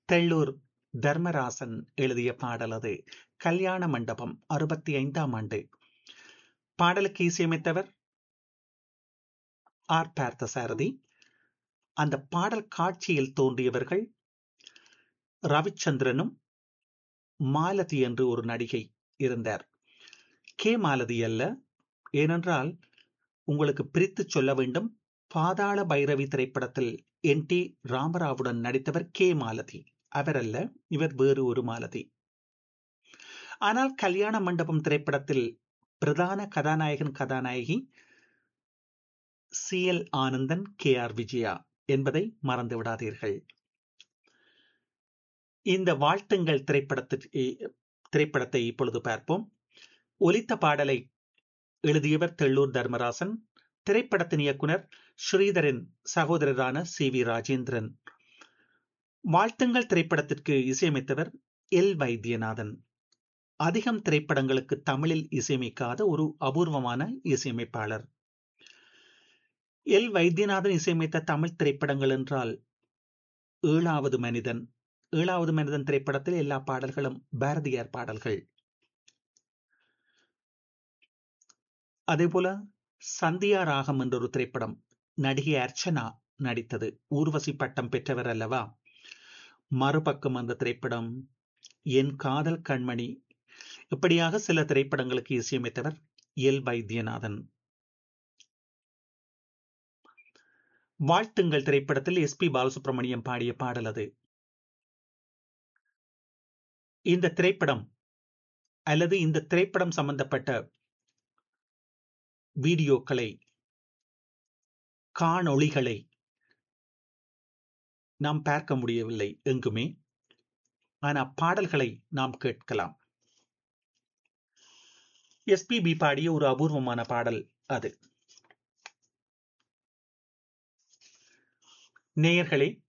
தெள்ளூர் தர்மராசன் எழுதிய பாடல் அது கல்யாண மண்டபம் அறுபத்தி ஐந்தாம் ஆண்டு பாடலுக்கு இசையமைத்தவர் ஆர் பார்த்தசாரதி அந்த பாடல் காட்சியில் தோன்றியவர்கள் ரவிச்சந்திரனும் மாலதி என்று ஒரு நடிகை இருந்தார் கே மாலதி அல்ல ஏனென்றால் உங்களுக்கு பிரித்து சொல்ல வேண்டும் பாதாள பைரவி திரைப்படத்தில் என் டி ராமராவுடன் நடித்தவர் கே மாலதி அவர் அல்ல இவர் வேறு ஒரு மாலதி ஆனால் கல்யாண மண்டபம் திரைப்படத்தில் பிரதான கதாநாயகன் கதாநாயகி C L Anandan K R Vijaya என்பதை மறந்து விடாதீர்கள் இந்த வாழ்த்துங்கள் திரைப்படத்தை திரைப்படத்தை இப்பொழுது பார்ப்போம் ஒலித்த பாடலை எழுதியவர் தெள்ளூர் தர்மராசன் திரைப்படத்தின் இயக்குனர் ஸ்ரீதரின் சகோதரரான சி வி ராஜேந்திரன் வாழ்த்துங்கள் திரைப்படத்திற்கு இசையமைத்தவர் எல் வைத்தியநாதன் அதிகம் திரைப்படங்களுக்கு தமிழில் இசையமைக்காத ஒரு அபூர்வமான இசையமைப்பாளர் எல் வைத்தியநாதன் இசையமைத்த தமிழ் திரைப்படங்கள் என்றால் ஏழாவது மனிதன் ஏழாவது மனிதன் திரைப்படத்தில் எல்லா பாடல்களும் பாரதியார் பாடல்கள் அதே போல சந்தியா ராகம் என்ற ஒரு திரைப்படம் நடிகை அர்ச்சனா நடித்தது ஊர்வசி பட்டம் பெற்றவர் அல்லவா மறுபக்கம் அந்த திரைப்படம் என் காதல் கண்மணி இப்படியாக சில திரைப்படங்களுக்கு இசையமைத்தவர் எல் வைத்தியநாதன் வாழ்த்துங்கள் திரைப்படத்தில் எஸ் பி பாலசுப்ரமணியம் பாடிய பாடல் அது இந்த திரைப்படம் அல்லது இந்த திரைப்படம் சம்பந்தப்பட்ட வீடியோக்களை காணொளிகளை நாம் பார்க்க முடியவில்லை எங்குமே ஆனால் பாடல்களை நாம் கேட்கலாம் எஸ்பிபி பாடிய ஒரு அபூர்வமான பாடல் அது நேயர்களே